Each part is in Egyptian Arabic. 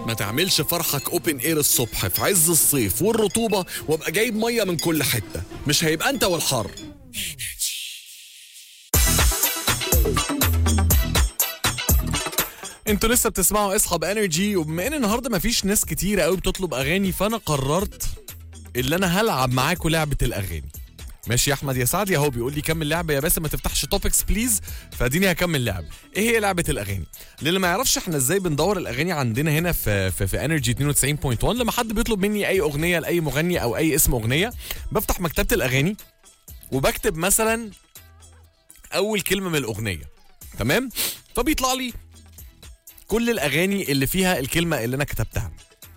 ما تعملش فرحك اوبن اير الصبح في عز الصيف والرطوبه وابقى جايب ميه من كل حته مش هيبقى انت والحر انتوا لسه بتسمعوا اصحاب انرجي وبما ان النهارده مفيش ناس كتيره قوي بتطلب اغاني فانا قررت اللي انا هلعب معاكم لعبه الاغاني ماشي يا احمد يا سعد يا هو بيقول لي كمل لعبه يا باسم ما تفتحش توبكس بليز فاديني هكمل لعب ايه هي لعبه الاغاني للي ما يعرفش احنا ازاي بندور الاغاني عندنا هنا في في, في انرجي 92.1 لما حد بيطلب مني اي اغنيه لاي مغني او اي اسم اغنيه بفتح مكتبه الاغاني وبكتب مثلا اول كلمه من الاغنيه تمام فبيطلع لي كل الاغاني اللي فيها الكلمه اللي انا كتبتها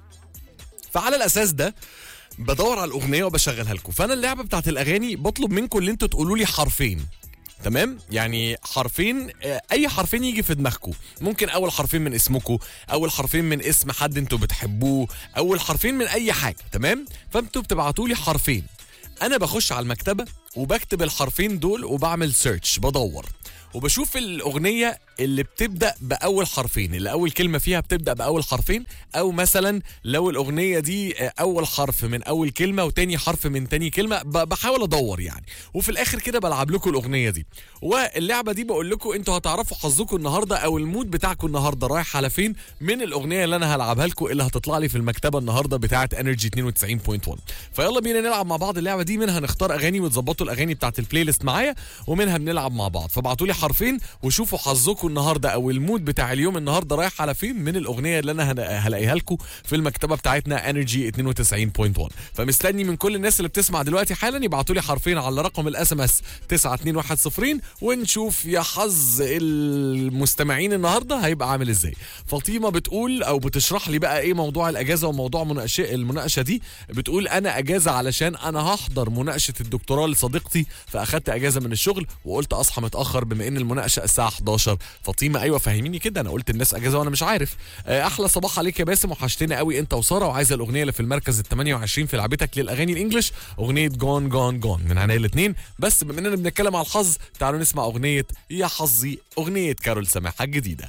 فعلى الاساس ده بدور على الاغنيه وبشغلها لكم فانا اللعبه بتاعت الاغاني بطلب منكم اللي انتوا تقولوا لي حرفين تمام يعني حرفين آه، اي حرفين يجي في دماغكم ممكن اول حرفين من اسمكم اول حرفين من اسم حد انتوا بتحبوه اول حرفين من اي حاجه تمام فانتوا بتبعتوا لي حرفين انا بخش على المكتبه وبكتب الحرفين دول وبعمل سيرش بدور وبشوف الاغنيه اللي بتبدا باول حرفين اللي اول كلمه فيها بتبدا باول حرفين او مثلا لو الاغنيه دي آه، اول حرف من اول كلمه وتاني حرف من تاني كلمه ب- بحاول ادور يعني وفي الاخر كده بلعب لكم الاغنيه دي واللعبه دي بقول لكم انتوا هتعرفوا حظكم النهارده او المود بتاعكم النهارده رايح على فين من الاغنيه اللي انا هلعبها لكم اللي هتطلع لي في المكتبه النهارده بتاعه انرجي 92.1 فيلا بينا نلعب مع بعض اللعبه دي منها نختار اغاني وتظبطوا الاغاني بتاعه البلاي ليست معايا ومنها بنلعب مع بعض فابعتوا لي حرفين وشوفوا حظكم النهارده او المود بتاع اليوم النهارده رايح على فين من الاغنيه اللي انا هن- هلاقيها لكم في المكتبه بتاعتنا انرجي 92.1 فمستني من كل الناس اللي بتسمع دلوقتي حالا يبعتوا لي حرفين على رقم الاس ام اس 92110 ونشوف يا حظ المستمعين النهارده هيبقى عامل ازاي فاطمه بتقول او بتشرح لي بقى ايه موضوع الاجازه وموضوع مناقشه المناقشه دي بتقول انا اجازه علشان انا هحضر مناقشه الدكتوراه لصديقتي فاخدت اجازه من الشغل وقلت اصحى متاخر بما ان المناقشه الساعه 11 فاطمه ايوه فهميني كده انا قلت الناس اجازه وانا مش عارف آه، احلى صباح عليك يا باسم وحشتنا قوي انت وساره وعايزه الاغنيه اللي في المركز ال 28 في لعبتك للاغاني الانجليش اغنيه جون جون جون من عينيا الاثنين بس بما اننا بنتكلم على الحظ تعالوا نسمع اغنيه يا حظي اغنيه كارول سماحه الجديده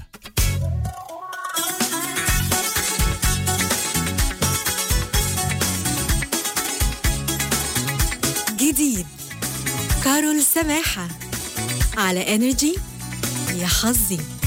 جديد كارول سماحة على انرجي يا حظي